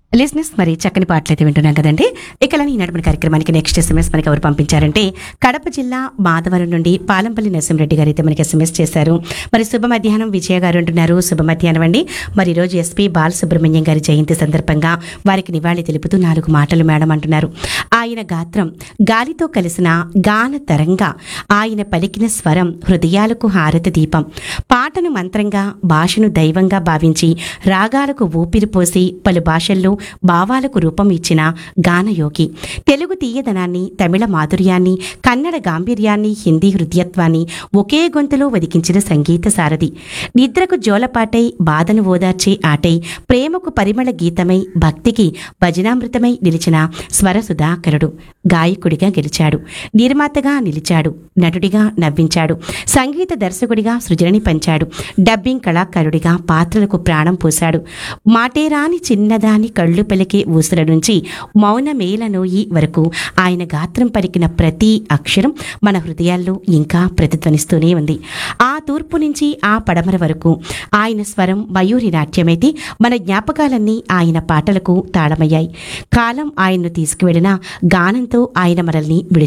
లిజినెస్ మరి చక్కని పాటలు అయితే వింటున్నాం కదండి ఇక ఈనాడు మన కార్యక్రమానికి నెక్స్ట్ ఎస్ఎంఎస్ మనకి ఎవరు పంపించారంటే కడప జిల్లా మాధవరం నుండి పాలంపల్లి నరసింహరెడ్డి గారు అయితే మనకి ఎస్ఎంఎస్ చేశారు మరి శుభ మధ్యాహ్నం విజయ గారు అంటున్నారు శుభ మధ్యాహ్నం అండి మరి ఈరోజు ఎస్పీ బాలసుబ్రహ్మణ్యం గారి జయంతి సందర్భంగా వారికి నివాళి తెలుపుతూ నాలుగు మాటలు మేడం అంటున్నారు ఆయన గాత్రం గాలితో కలిసిన గాన తరంగా ఆయన పలికిన స్వరం హృదయాలకు హారతి దీపం పాటను మంత్రంగా భాషను దైవంగా భావించి రాగాలకు ఊపిరి పోసి పలు భాషల్లో భావాలకు రూపం ఇచ్చిన గానయోగి తెలుగు తీయదనాన్ని తమిళ మాధుర్యాన్ని కన్నడ గాంభీర్యాన్ని హిందీ హృదయత్వాన్ని ఒకే గొంతులో వదికించిన సంగీత సారథి నిద్రకు జోలపాటై బాధను ఓదార్చే ఆటై ప్రేమకు పరిమళ గీతమై భక్తికి భజనామృతమై నిలిచిన స్వర సుధాకరుడు గాయకుడిగా గెలిచాడు నిర్మాతగా నిలిచాడు నటుడిగా నవ్వించాడు సంగీత దర్శకుడిగా సృజనని పంచాడు డబ్బింగ్ కళాకారుడిగా పాత్రలకు ప్రాణం పోశాడు మాటేరాని చిన్నదాని కళ్ళు పలికే ఊసుల నుంచి మౌన మేలనోయి వరకు ఆయన గాత్రం పలికిన ప్రతి అక్షరం మన హృదయాల్లో ఇంకా ప్రతిధ్వనిస్తూనే ఉంది ఆ తూర్పు నుంచి ఆ పడమర వరకు ఆయన స్వరం మయూరి నాట్యమైతే మన జ్ఞాపకాలన్నీ ఆయన పాటలకు తాళమయ్యాయి కాలం ఆయన్ను తీసుకువెళ్ళిన గానంతో ఆయన మనల్ని విడి